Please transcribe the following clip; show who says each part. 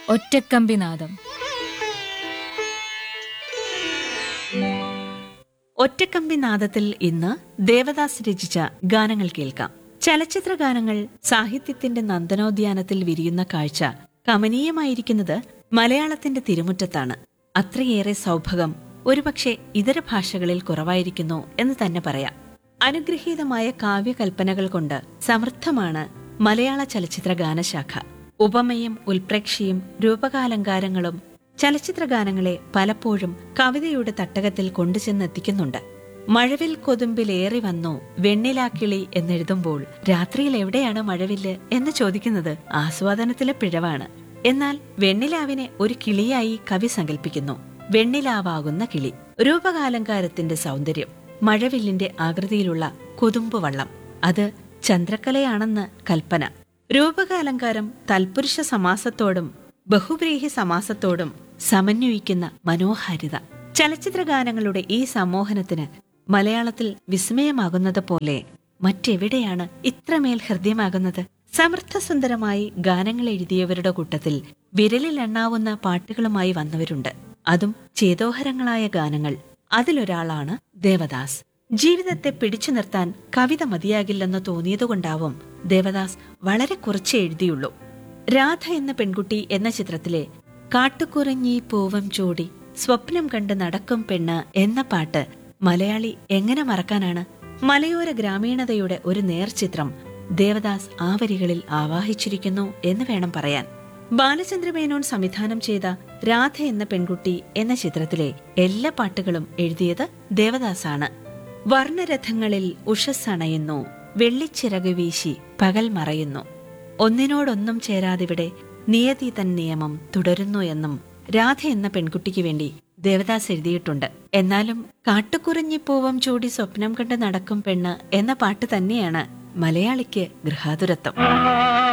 Speaker 1: ഒറ്റക്കമ്പിനാദം
Speaker 2: ഒറ്റക്കമ്പി നാദത്തിൽ ഇന്ന് ദേവദാസ് രചിച്ച ഗാനങ്ങൾ കേൾക്കാം ചലച്ചിത്ര ഗാനങ്ങൾ സാഹിത്യത്തിന്റെ നന്ദനോദ്യാനത്തിൽ വിരിയുന്ന കാഴ്ച കമനീയമായിരിക്കുന്നത് മലയാളത്തിന്റെ തിരുമുറ്റത്താണ് അത്രയേറെ സൗഭകം ഒരുപക്ഷെ ഇതര ഭാഷകളിൽ കുറവായിരിക്കുന്നു എന്ന് തന്നെ പറയാം അനുഗ്രഹീതമായ കാവ്യകൽപ്പനകൾ കൊണ്ട് സമൃദ്ധമാണ് മലയാള ചലച്ചിത്ര ഗാനശാഖ ഉപമയും ഉൽപ്രേക്ഷയും രൂപകാലങ്കാരങ്ങളും ചലച്ചിത്ര ഗാനങ്ങളെ പലപ്പോഴും കവിതയുടെ തട്ടകത്തിൽ കൊണ്ടുചെന്നെത്തിക്കുന്നുണ്ട് മഴവിൽ കൊതുമ്പിലേറി വന്നു വെണ്ണിലാക്കിളി എന്നെഴുതുമ്പോൾ രാത്രിയിൽ എവിടെയാണ് മഴവില്ല് എന്ന് ചോദിക്കുന്നത് ആസ്വാദനത്തിലെ പിഴവാണ് എന്നാൽ വെണ്ണിലാവിനെ ഒരു കിളിയായി കവി സങ്കല്പിക്കുന്നു വെണ്ണിലാവാകുന്ന കിളി രൂപകാലങ്കാരത്തിന്റെ സൗന്ദര്യം മഴവില്ലിന്റെ ആകൃതിയിലുള്ള കൊതുമ്പ് വള്ളം അത് ചന്ദ്രക്കലയാണെന്ന് കൽപ്പന രൂപകാലങ്കാരം തൽപുരുഷ സമാസത്തോടും ബഹുബ്രീഹി സമാസത്തോടും സമന്വയിക്കുന്ന മനോഹാരിത ചലച്ചിത്ര ഗാനങ്ങളുടെ ഈ സമ്മോഹനത്തിന് മലയാളത്തിൽ വിസ്മയമാകുന്നത് പോലെ മറ്റെവിടെയാണ് ഇത്രമേൽ ഹൃദ്യമാകുന്നത് സമൃദ്ധസുന്ദരമായി ഗാനങ്ങൾ എഴുതിയവരുടെ കൂട്ടത്തിൽ വിരലിൽ എണ്ണാവുന്ന പാട്ടുകളുമായി വന്നവരുണ്ട് അതും ചേതോഹരങ്ങളായ ഗാനങ്ങൾ അതിലൊരാളാണ് ദേവദാസ് ജീവിതത്തെ പിടിച്ചു നിർത്താൻ കവിത മതിയാകില്ലെന്ന് തോന്നിയതുകൊണ്ടാവും ദേവദാസ് വളരെ കുറച്ചേ എഴുതിയുള്ളൂ രാധ എന്ന പെൺകുട്ടി എന്ന ചിത്രത്തിലെ കാട്ടുകുറഞ്ഞി പൂവം ചൂടി സ്വപ്നം കണ്ട് നടക്കും പെണ്ണ് എന്ന പാട്ട് മലയാളി എങ്ങനെ മറക്കാനാണ് മലയോര ഗ്രാമീണതയുടെ ഒരു നേർചിത്രം ദേവദാസ് ആ വരികളിൽ ആവാഹിച്ചിരിക്കുന്നു എന്ന് വേണം പറയാൻ ബാലചന്ദ്രമേനോൻ സംവിധാനം ചെയ്ത രാധ എന്ന പെൺകുട്ടി എന്ന ചിത്രത്തിലെ എല്ലാ പാട്ടുകളും എഴുതിയത് ദേവദാസാണ് വർണ്ണരഥങ്ങളിൽ ഉഷസ്സണയുന്നു വെള്ളിച്ചിറക് വീശി പകൽ മറയുന്നു ഒന്നിനോടൊന്നും ചേരാതിവിടെ നിയതി തൻ നിയമം തുടരുന്നു എന്നും രാധ എന്ന പെൺകുട്ടിക്ക് വേണ്ടി ദേവദാസ് എഴുതിയിട്ടുണ്ട് എന്നാലും കാട്ടുകുറിഞ്ഞിപ്പൂവം ചൂടി സ്വപ്നം കണ്ട് നടക്കും പെണ്ണ് എന്ന പാട്ട് തന്നെയാണ് മലയാളിക്ക് ഗൃഹാതുരത്വം